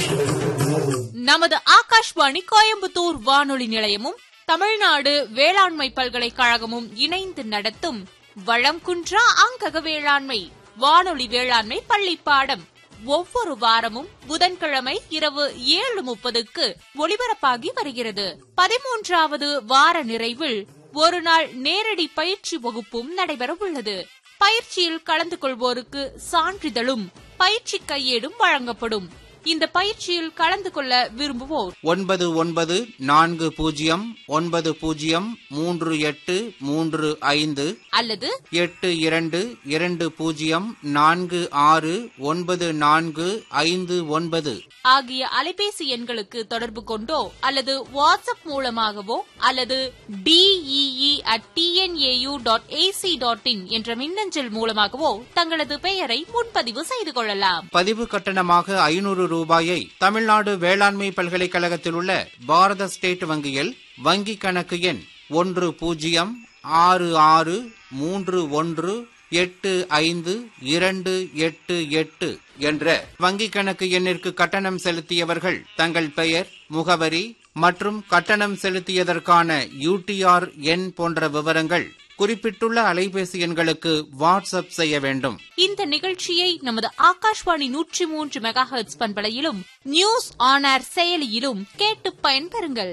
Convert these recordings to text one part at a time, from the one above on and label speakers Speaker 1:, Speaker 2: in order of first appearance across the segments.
Speaker 1: நமது ஆகாஷ்வாணி கோயம்புத்தூர் வானொலி நிலையமும் தமிழ்நாடு வேளாண்மை பல்கலைக்கழகமும் இணைந்து நடத்தும் வளம் குன்றா அங்கக வேளாண்மை வானொலி வேளாண்மை பள்ளி பாடம் ஒவ்வொரு வாரமும் புதன்கிழமை இரவு ஏழு முப்பதுக்கு ஒளிபரப்பாகி வருகிறது பதிமூன்றாவது வார நிறைவில் ஒரு நாள் நேரடி பயிற்சி வகுப்பும் நடைபெறவுள்ளது பயிற்சியில் கலந்து கொள்வோருக்கு சான்றிதழும் பயிற்சி கையேடும் வழங்கப்படும் இந்த பயிற்சியில் கலந்து கொள்ள விரும்புவோர்
Speaker 2: ஒன்பது ஒன்பது நான்கு பூஜ்ஜியம் ஒன்பது பூஜ்ஜியம் மூன்று எட்டு மூன்று ஐந்து
Speaker 1: அல்லது
Speaker 2: எட்டு இரண்டு இரண்டு பூஜ்ஜியம் நான்கு ஆறு ஒன்பது நான்கு ஐந்து ஒன்பது
Speaker 1: ஆகிய அலைபேசி எண்களுக்கு தொடர்பு கொண்டோ அல்லது வாட்ஸ்அப் மூலமாகவோ அல்லது DEE at TNAU dot AC dot in என்ற மின்னஞ்சல் மூலமாகவோ தங்களது பெயரை முன்பதிவு செய்து கொள்ளலாம்
Speaker 2: பதிவு கட்டணமாக ஐநூறு ரூபாயை தமிழ்நாடு வேளாண்மை பல்கலைக்கழகத்தில் உள்ள பாரத ஸ்டேட் வங்கியில் வங்கிக் கணக்கு எண் ஒன்று பூஜ்ஜியம் ஆறு ஆறு மூன்று ஒன்று எட்டு ஐந்து இரண்டு எட்டு எட்டு என்ற வங்கிக் கணக்கு எண்ணிற்கு கட்டணம் செலுத்தியவர்கள் தங்கள் பெயர் முகவரி மற்றும் கட்டணம் செலுத்தியதற்கான யூடிஆர் எண் போன்ற விவரங்கள் குறிப்பிட்டுள்ள அலைபேசி எண்களுக்கு வாட்ஸ்அப் செய்ய வேண்டும்
Speaker 1: இந்த நிகழ்ச்சியை நமது ஆகாஷ்வாணி நூற்றி மூன்று மெகா ஹெர்ட்ஸ் பண்பலையிலும் நியூஸ் ஆன் ஏர் செயலியிலும் கேட்டு பயன்பெறுங்கள்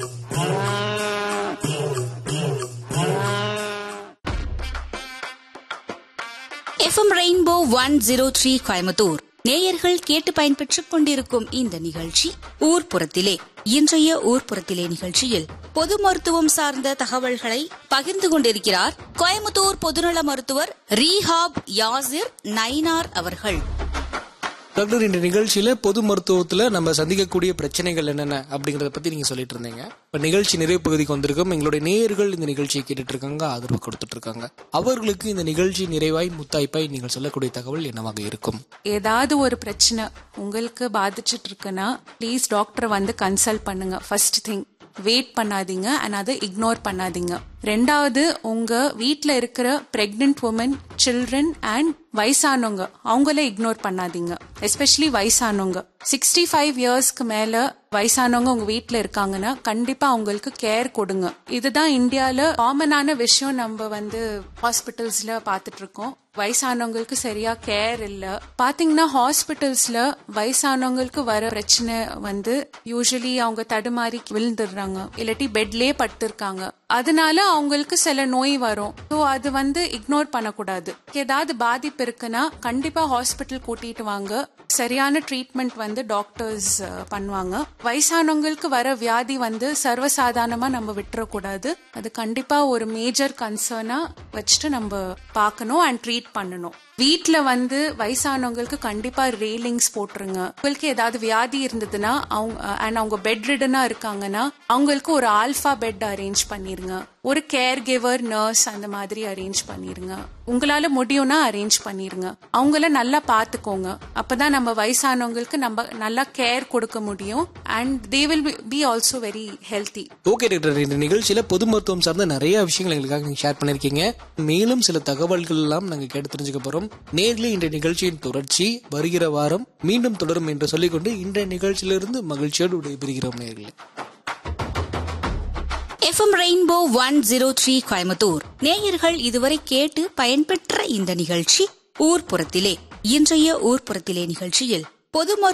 Speaker 3: FM rainbow one zero three Coimbatore நேயர்கள் கேட்டு பயன்பெற்றுக் கொண்டிருக்கும் இந்த நிகழ்ச்சி ஊர்ப்புறத்திலே இன்றைய ஊர்ப்புறத்திலே நிகழ்ச்சியில் பொது மருத்துவம் சார்ந்த தகவல்களை பகிர்ந்து கொண்டிருக்கிறார் கோயம்புத்தூர் பொதுநல மருத்துவர் ரீஹாப் யாசிர் நைனார் அவர்கள்
Speaker 4: டாக்டர் இந்த நிகழ்ச்சியில பொது மருத்துவத்துல நம்ம சந்திக்கக்கூடிய பிரச்சனைகள் என்னென்ன அப்படிங்கறத பத்தி நீங்க சொல்லிட்டு இருந்தீங்க இப்ப நிகழ்ச்சி நிறைவு பகுதிக்கு வந்திருக்கோம் எங்களுடைய நேயர்கள் இந்த நிகழ்ச்சியை கேட்டுட்டு இருக்காங்க ஆதரவு கொடுத்துட்டு இருக்காங்க அவர்களுக்கு இந்த நிகழ்ச்சி நிறைவாய் முத்தாய்ப்பாய் நீங்கள் சொல்லக்கூடிய தகவல் என்னவாக இருக்கும்
Speaker 5: ஏதாவது ஒரு பிரச்சனை உங்களுக்கு பாதிச்சிட்டு இருக்குன்னா ப்ளீஸ் டாக்டரை வந்து கன்சல்ட் பண்ணுங்க ஃபர்ஸ்ட் திங் வெயிட் பண்ணாதீங்க அண்ட் அதை இக்னோர் பண்ணாதீங்க ரெண்டாவது உங்க வீட்ல இருக்கிற பிரெக்னென்ட் உமன் சில்ட்ரன் அண்ட் வயசானவங்க அவங்கள இக்னோர் பண்ணாதீங்க எஸ்பெஷலி வயசானவங்க சிக்ஸ்டி ஃபைவ் இயர்ஸ்க்கு மேல வயசானவங்க உங்க வீட்ல இருக்காங்கன்னா கண்டிப்பா அவங்களுக்கு கேர் கொடுங்க இதுதான் இந்தியால காமனான விஷயம் நம்ம வந்து ஹாஸ்பிட்டல்ஸ்ல பாத்துட்டு இருக்கோம் வயசானவங்களுக்கு சரியா கேர் இல்ல பாத்தீங்கன்னா ஹாஸ்பிட்டல்ஸ்ல வயசானவங்களுக்கு வர பிரச்சனை வந்து யூஸ்வலி அவங்க தடுமாறி விழுந்துடுறாங்க இல்லாட்டி பெட்லயே படுத்திருக்காங்க அதனால அவங்களுக்கு சில நோய் வரும் ஸோ அது வந்து இக்னோர் பண்ணக்கூடாது ஏதாவது பாதிப்பு இருக்குன்னா கண்டிப்பா ஹாஸ்பிட்டல் கூட்டிட்டு வாங்க சரியான ட்ரீட்மெண்ட் வந்து டாக்டர்ஸ் பண்ணுவாங்க வயசானவங்களுக்கு வர வியாதி வந்து சர்வசாதாரணமா நம்ம விட்டுறக்கூடாது அது கண்டிப்பா ஒரு மேஜர் கன்சர்னா வச்சுட்டு நம்ம பார்க்கணும் அண்ட் ட்ரீட் பண்ணணும் வீட்ல வந்து வயசானவங்களுக்கு கண்டிப்பா ரெயிலிங்ஸ் போட்டுருங்க உங்களுக்கு ஏதாவது வியாதி இருந்ததுன்னா அவங்க அண்ட் அவங்க பெட் ரிடனா இருக்காங்கன்னா அவங்களுக்கு ஒரு ஆல்பா பெட் அரேஞ்ச் பண்ணிருங்க ஒரு கேர் கிவர் நர்ஸ் அந்த மாதிரி அரேஞ்ச் பண்ணிருங்க உங்களால முடியும்னா அரேஞ்ச் பண்ணிருங்க அவங்கள நல்லா பாத்துக்கோங்க அப்பதான் நம்ம வயசானவங்களுக்கு நம்ம நல்லா கேர் கொடுக்க முடியும் and they will be also very healthy
Speaker 4: okay doctor இந்த நிகழ்ச்சியில பொது மருத்துவம் சார்ந்த நிறைய விஷயங்கள் எங்களுக்காக நீங்க ஷேர் பண்ணிருக்கீங்க மேலும் சில தகவல்கள் எல்லாம் நாங்க கேட்டு தெரிஞ்சுக்க போறோம் நேர்ல இந்த நிகழ்ச்சியின் தொடர்ச்சி வருகிற வாரம் மீண்டும் தொடரும் என்று சொல்லிக்கொண்டு இன்றைய நிகழ்ச்சியிலிருந்து மகிழ்ச்சியோடு விடைபெறுகிறோம் நேர்களே
Speaker 3: FM rainbow one zero three Coimbatore நேயர்கள் இதுவரை கேட்டு பயன்பெற்ற இந்த நிகழ்ச்சி ஊர்ப்புறத்திலே இன்றைய ஊர்ப்புறத்திலே நிகழ்ச்சியில் பொது